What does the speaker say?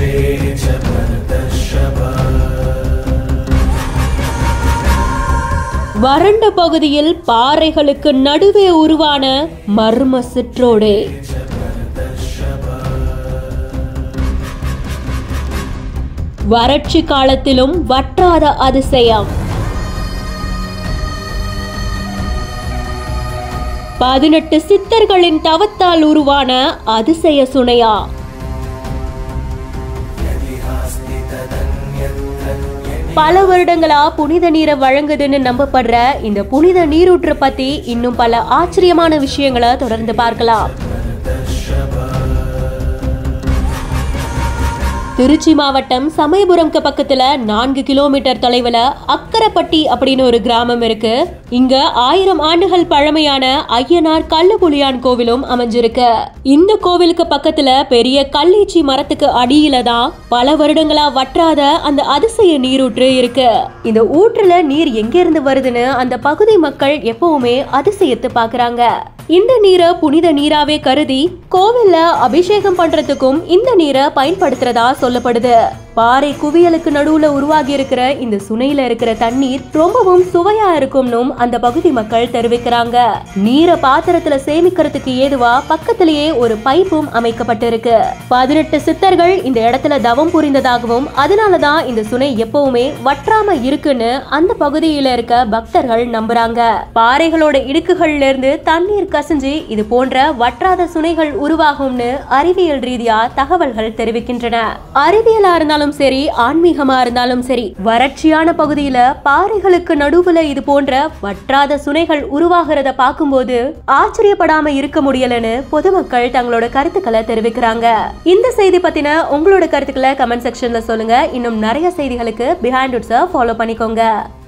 வறண்ட பகுதியில் பாறைகளுக்கு நடுவே உருவான மர்ம சிற்றோடே வறட்சி காலத்திலும் வற்றாத அதிசயம் பதினெட்டு சித்தர்களின் தவத்தால் உருவான அதிசய சுனையா பல வருடங்களா புனித நீரை வழங்குதுன்னு நம்பப்படுற இந்த புனித நீரூற்று பத்தி இன்னும் பல ஆச்சரியமான விஷயங்களை தொடர்ந்து பார்க்கலாம் திருச்சி மாவட்டம் சமயபுரம்க்கு பக்கத்துல நான்கு கிலோமீட்டர் தொலைவுல அக்கரப்பட்டி அப்படின்னு ஒரு கிராமம் இருக்கு இங்க ஆயிரம் ஆண்டுகள் பழமையான ஐயனார் கல்லுபுலியான் கோவிலும் அமைஞ்சிருக்கு இந்த கோவிலுக்கு பக்கத்துல பெரிய கல்லீச்சி மரத்துக்கு அடியில தான் பல வருடங்களா வற்றாத அந்த அதிசய நீரூற்று இருக்கு இந்த ஊற்றுல நீர் எங்க இருந்து வருதுன்னு அந்த பகுதி மக்கள் எப்பவுமே அதிசயத்து பாக்குறாங்க இந்த நீரை புனித நீராவே கருதி கோவில்ல அபிஷேகம் பண்றதுக்கும் இந்த நீரை பயன்படுத்துறதா சொல்லப்படுது பாறை குவியலுக்கு நடுவுல உருவாகி இருக்கிற இந்த சுனையில இருக்கிற தண்ணீர் ரொம்பவும் சுவையா இருக்கும்னும் அந்த பகுதி மக்கள் தெரிவிக்கிறாங்க நீரை பாத்திரத்துல சேமிக்கிறதுக்கு ஏதுவா பக்கத்திலேயே ஒரு பைப்பும் அமைக்கப்பட்டிருக்கு பதினெட்டு சித்தர்கள் இந்த இடத்துல தவம் புரிந்ததாகவும் அதனாலதான் இந்த சுனை எப்பவுமே வற்றாம இருக்குன்னு அந்த பகுதியில இருக்க பக்தர்கள் நம்புறாங்க பாறைகளோட இடுக்குகள்ல இருந்து தண்ணீர் கசிஞ்சு இது போன்ற வற்றாத சுனைகள் உருவாகும்னு அறிவியல் ரீதியா தகவல்கள் தெரிவிக்கின்றன அறிவியலா இருந்தாலும் சரி ஆன்மீகமா இருந்தாலும் சரி வறட்சியான பகுதியில பாறைகளுக்கு நடுவுல இது போன்ற வற்றாத சுனைகள் உருவாகிறத பார்க்கும்போது ஆச்சரியப்படாம இருக்க முடியலன்னு பொதுமக்கள் தங்களோட கருத்துக்களை தெரிவிக்கிறாங்க இந்த செய்தி பத்தின உங்களோட கருத்துக்களை கமெண்ட் செக்ஷன்ல சொல்லுங்க இன்னும் நிறைய செய்திகளுக்கு பிஹைண்ட் ஃபாலோ பண்ணிக்கோங்க